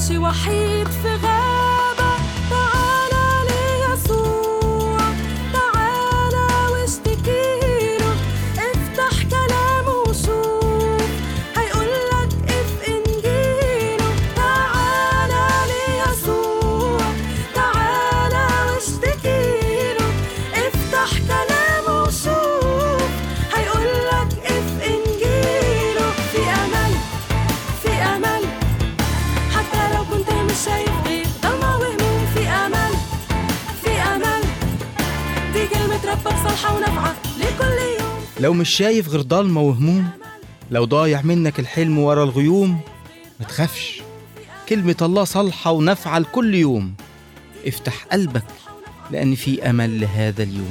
ماشي وحيد في غابة تعالى ليسوع تعالى واشتكيله افتح كلامه وشوف هيقولك اف انجيله تعالى ليسوع تعالى واشتكيله افتح كلامه وشوف هيقولك اف انجيله في امل في امل حتى لو كنت مش شايف غير ضلمة وهموم في امل في امل دي كلمة ربك صالحة ونافعة لكل يوم لو مش شايف غير ضلمة وهموم لو ضايع منك الحلم ورا الغيوم ما تخافش كلمة الله صالحة ونافعة لكل يوم افتح قلبك لأن في أمل لهذا اليوم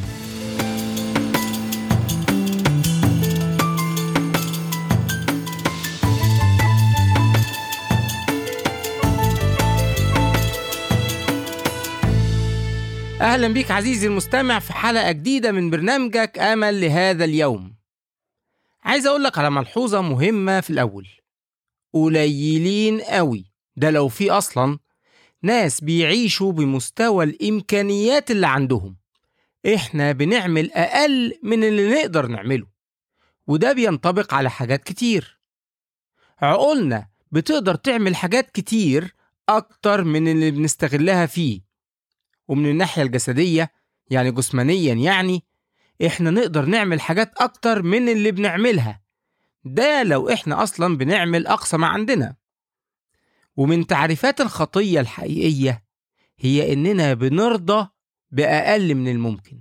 أهلا بيك عزيزي المستمع في حلقة جديدة من برنامجك أمل لهذا اليوم عايز أقول لك على ملحوظة مهمة في الأول قليلين قوي ده لو في أصلا ناس بيعيشوا بمستوى الإمكانيات اللي عندهم إحنا بنعمل أقل من اللي نقدر نعمله وده بينطبق على حاجات كتير عقولنا بتقدر تعمل حاجات كتير أكتر من اللي بنستغلها فيه ومن الناحية الجسدية يعني جسمانيا يعني احنا نقدر نعمل حاجات اكتر من اللي بنعملها ده لو احنا اصلا بنعمل اقصى ما عندنا ومن تعريفات الخطية الحقيقية هي اننا بنرضى باقل من الممكن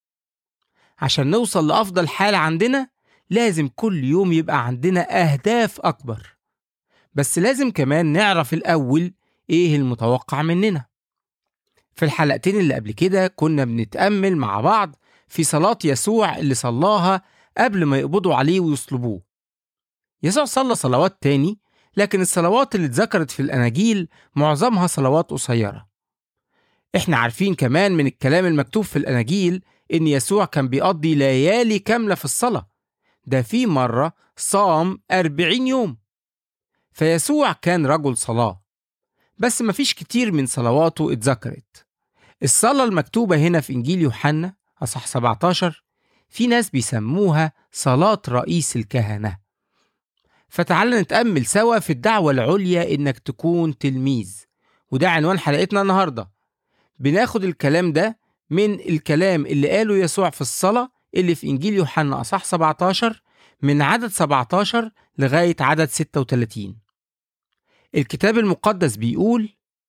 عشان نوصل لافضل حال عندنا لازم كل يوم يبقى عندنا اهداف اكبر بس لازم كمان نعرف الاول ايه المتوقع مننا في الحلقتين اللي قبل كده كنا بنتأمل مع بعض في صلاة يسوع اللي صلاها قبل ما يقبضوا عليه ويصلبوه. يسوع صلى صلوات تاني لكن الصلوات اللي اتذكرت في الأناجيل معظمها صلوات قصيرة. احنا عارفين كمان من الكلام المكتوب في الأناجيل إن يسوع كان بيقضي ليالي كاملة في الصلاة. ده في مرة صام أربعين يوم. فيسوع كان رجل صلاة. بس مفيش كتير من صلواته اتذكرت الصلاة المكتوبة هنا في إنجيل يوحنا أصح 17 في ناس بيسموها صلاة رئيس الكهنة فتعال نتأمل سوا في الدعوة العليا إنك تكون تلميذ وده عنوان حلقتنا النهاردة بناخد الكلام ده من الكلام اللي قاله يسوع في الصلاة اللي في إنجيل يوحنا أصح 17 من عدد 17 لغاية عدد 36 الكتاب المقدس بيقول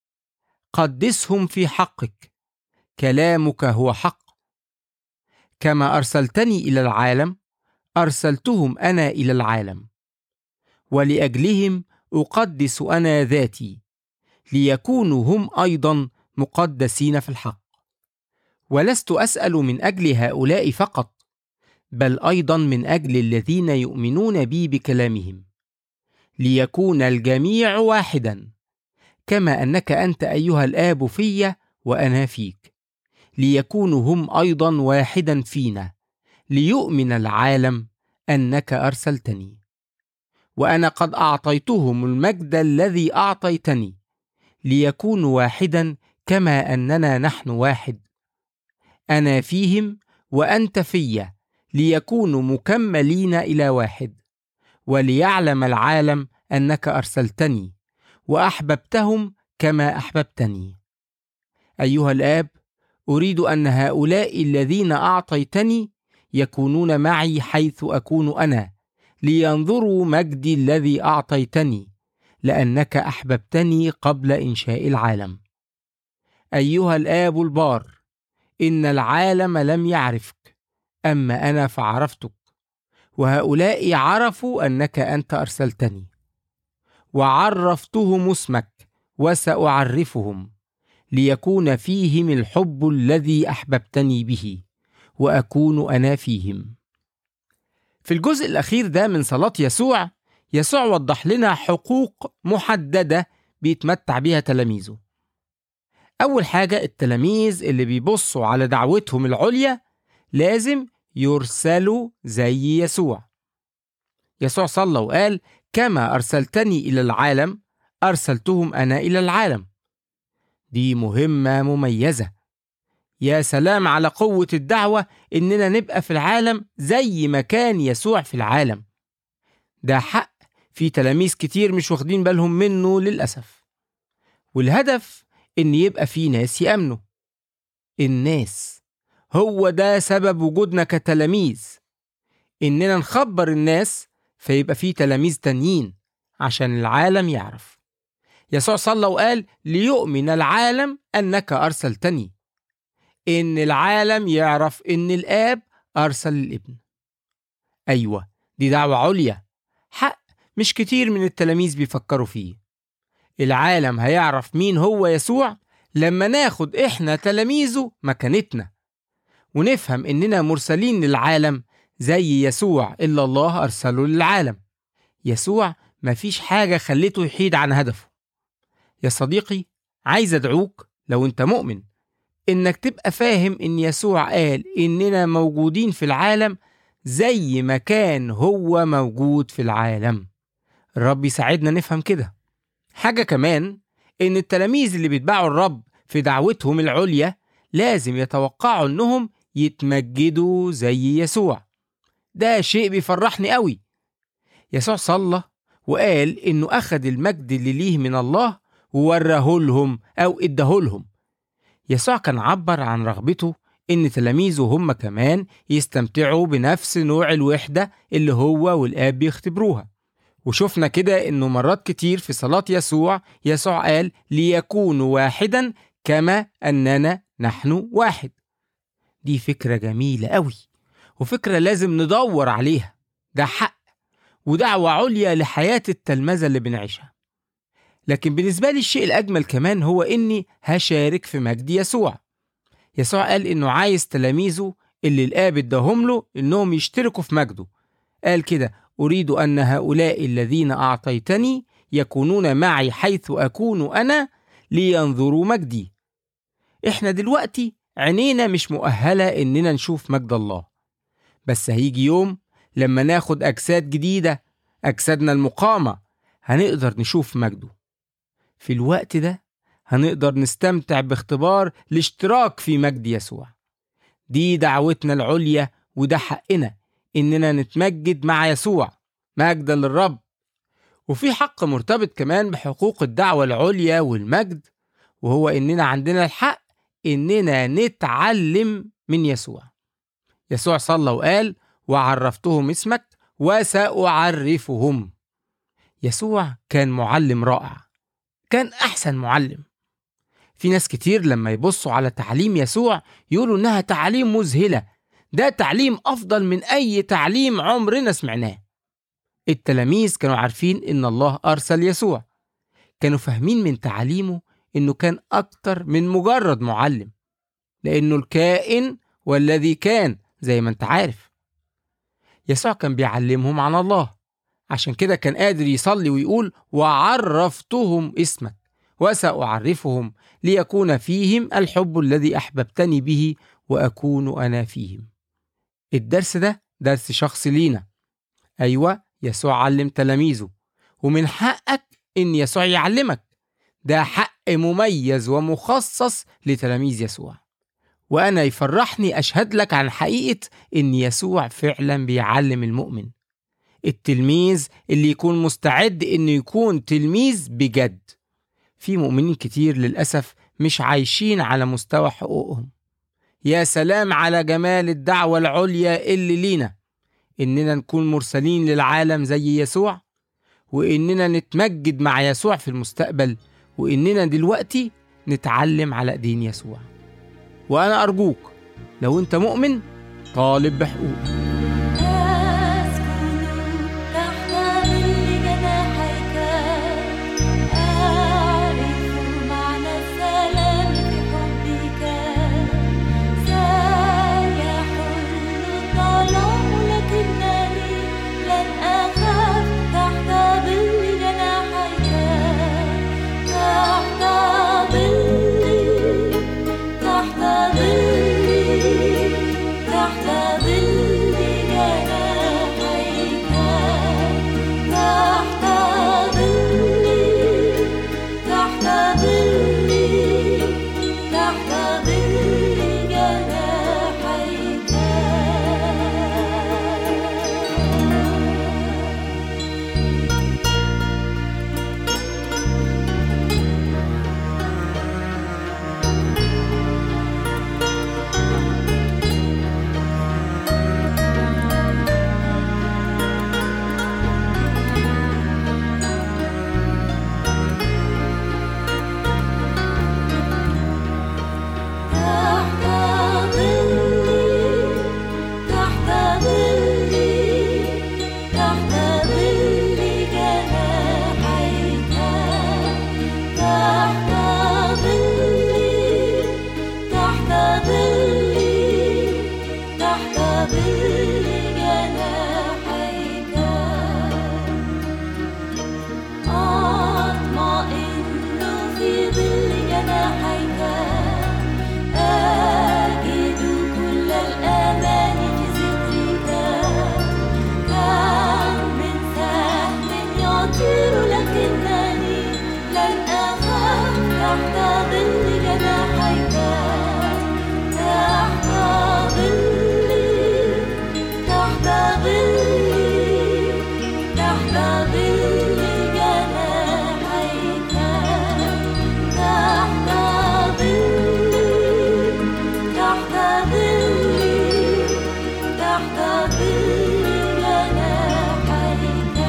قدسهم في حقك كلامك هو حق كما ارسلتني الى العالم ارسلتهم انا الى العالم ولاجلهم اقدس انا ذاتي ليكونوا هم ايضا مقدسين في الحق ولست اسال من اجل هؤلاء فقط بل ايضا من اجل الذين يؤمنون بي بكلامهم ليكون الجميع واحدا كما انك انت ايها الاب في وانا فيك ليكونوا هم ايضا واحدا فينا ليؤمن العالم انك ارسلتني وانا قد اعطيتهم المجد الذي اعطيتني ليكونوا واحدا كما اننا نحن واحد انا فيهم وانت في ليكونوا مكملين الى واحد وليعلم العالم انك ارسلتني واحببتهم كما احببتني ايها الاب اريد ان هؤلاء الذين اعطيتني يكونون معي حيث اكون انا لينظروا مجدي الذي اعطيتني لانك احببتني قبل انشاء العالم ايها الاب البار ان العالم لم يعرفك اما انا فعرفتك وهؤلاء عرفوا انك انت ارسلتني وعرفتهم اسمك وساعرفهم ليكون فيهم الحب الذي احببتني به واكون انا فيهم في الجزء الاخير ده من صلاه يسوع يسوع وضح لنا حقوق محدده بيتمتع بيها تلاميذه اول حاجه التلاميذ اللي بيبصوا على دعوتهم العليا لازم يرسلوا زي يسوع يسوع صلى وقال كما ارسلتني الى العالم أرسلتهم أنا إلى العالم دي مهمة مميزة يا سلام على قوة الدعوة إننا نبقى في العالم زي ما كان يسوع في العالم ده حق في تلاميذ كتير مش واخدين بالهم منه للأسف والهدف إن يبقى في ناس يأمنوا الناس هو ده سبب وجودنا كتلاميذ إننا نخبر الناس فيبقى في تلاميذ تانيين عشان العالم يعرف يسوع صلى وقال ليؤمن العالم أنك أرسلتني إن العالم يعرف إن الآب أرسل الابن أيوة دي دعوة عليا حق مش كتير من التلاميذ بيفكروا فيه العالم هيعرف مين هو يسوع لما ناخد إحنا تلاميذه مكانتنا ونفهم إننا مرسلين للعالم زي يسوع إلا الله أرسله للعالم يسوع مفيش حاجة خلته يحيد عن هدفه يا صديقي عايز أدعوك لو أنت مؤمن إنك تبقى فاهم إن يسوع قال إننا موجودين في العالم زي ما كان هو موجود في العالم الرب يساعدنا نفهم كده حاجة كمان إن التلاميذ اللي بيتبعوا الرب في دعوتهم العليا لازم يتوقعوا إنهم يتمجدوا زي يسوع ده شيء بيفرحني قوي يسوع صلى وقال إنه أخذ المجد اللي ليه من الله ووراه لهم أو إداه لهم يسوع كان عبر عن رغبته إن تلاميذه هم كمان يستمتعوا بنفس نوع الوحدة اللي هو والآب بيختبروها وشفنا كده إنه مرات كتير في صلاة يسوع يسوع قال ليكونوا واحدا كما أننا نحن واحد دي فكرة جميلة قوي وفكرة لازم ندور عليها ده حق ودعوة عليا لحياة التلمذة اللي بنعيشها لكن بالنسبة لي الشيء الأجمل كمان هو إني هشارك في مجد يسوع يسوع قال إنه عايز تلاميذه اللي الآب اداهم له إنهم يشتركوا في مجده قال كده أريد أن هؤلاء الذين أعطيتني يكونون معي حيث أكون أنا لينظروا مجدي إحنا دلوقتي عينينا مش مؤهلة إننا نشوف مجد الله بس هيجي يوم لما ناخد أجساد جديدة أجسادنا المقامة هنقدر نشوف مجده في الوقت ده هنقدر نستمتع باختبار الاشتراك في مجد يسوع دي دعوتنا العليا وده حقنا إننا نتمجد مع يسوع مجدا للرب وفي حق مرتبط كمان بحقوق الدعوة العليا والمجد وهو إننا عندنا الحق إننا نتعلم من يسوع يسوع صلى وقال وعرفتهم اسمك وسأعرفهم يسوع كان معلم رائع كان أحسن معلم في ناس كتير لما يبصوا على تعليم يسوع يقولوا إنها تعليم مذهلة ده تعليم أفضل من أي تعليم عمرنا سمعناه التلاميذ كانوا عارفين إن الله أرسل يسوع كانوا فاهمين من تعاليمه إنه كان أكتر من مجرد معلم لأنه الكائن والذي كان زي ما أنت عارف يسوع كان بيعلمهم عن الله عشان كده كان قادر يصلي ويقول وعرفتهم اسمك وسأعرفهم ليكون فيهم الحب الذي أحببتني به وأكون أنا فيهم الدرس ده درس شخصي لينا أيوة يسوع علم تلاميذه ومن حقك إن يسوع يعلمك ده حق مميز ومخصص لتلاميذ يسوع وأنا يفرحني أشهد لك عن حقيقة إن يسوع فعلا بيعلم المؤمن التلميذ اللي يكون مستعد إنه يكون تلميذ بجد في مؤمنين كتير للأسف مش عايشين على مستوى حقوقهم يا سلام على جمال الدعوة العليا اللي لينا إننا نكون مرسلين للعالم زي يسوع وإننا نتمجد مع يسوع في المستقبل وإننا دلوقتي نتعلم على إيدين يسوع وأنا أرجوك لو أنت مؤمن طالب بحقوقك أسكن تحت ظل جناحيك أعرف معنى السلام في حبك سيحل الظلام لكنني لن أخاف تحت ظل جناحيك تحت ظلي تحت ظلي تحت ظلي أطير لكنني لن أخاف تحت ظل جناحيك تحت ظلي تحت ظلي تحت ظل جناحيك تحت ظلي تحت ظلي تحت ظل جناحيك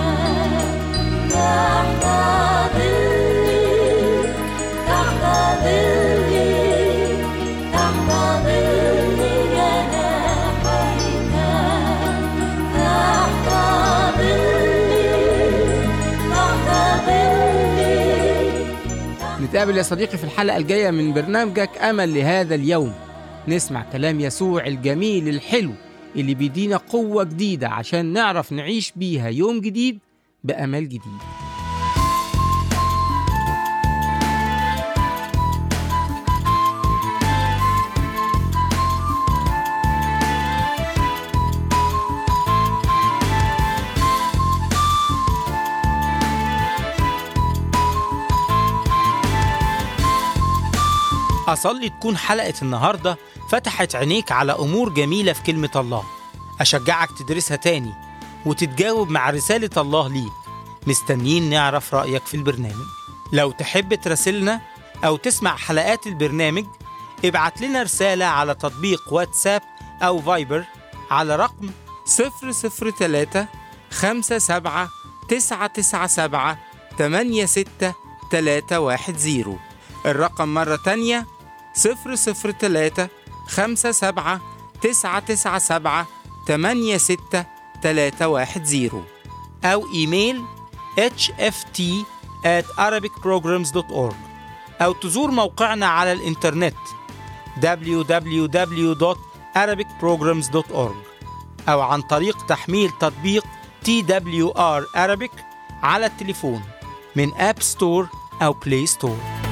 تحت ظلي تحت ظلي تحت ظل جناحيك تحت ظلي تحت ظلي نتقابل يا صديقي في الحلقة الجاية من برنامجك أمل لهذا اليوم نسمع كلام يسوع الجميل الحلو اللي بيدينا قوة جديدة عشان نعرف نعيش بيها يوم جديد بأمل جديد أصلي تكون حلقة النهاردة فتحت عينيك على أمور جميلة في كلمة الله أشجعك تدرسها تاني وتتجاوب مع رسالة الله ليك مستنيين نعرف رأيك في البرنامج لو تحب تراسلنا أو تسمع حلقات البرنامج ابعت لنا رسالة على تطبيق واتساب أو فايبر على رقم 003 57 997 86310 الرقم مرة تانية 003 57 997 86310 أو إيميل hft at arabicprograms.org أو تزور موقعنا على الإنترنت www.arabicprograms.org أو عن طريق تحميل تطبيق TWR Arabic على التليفون من أب ستور أو بلاي ستور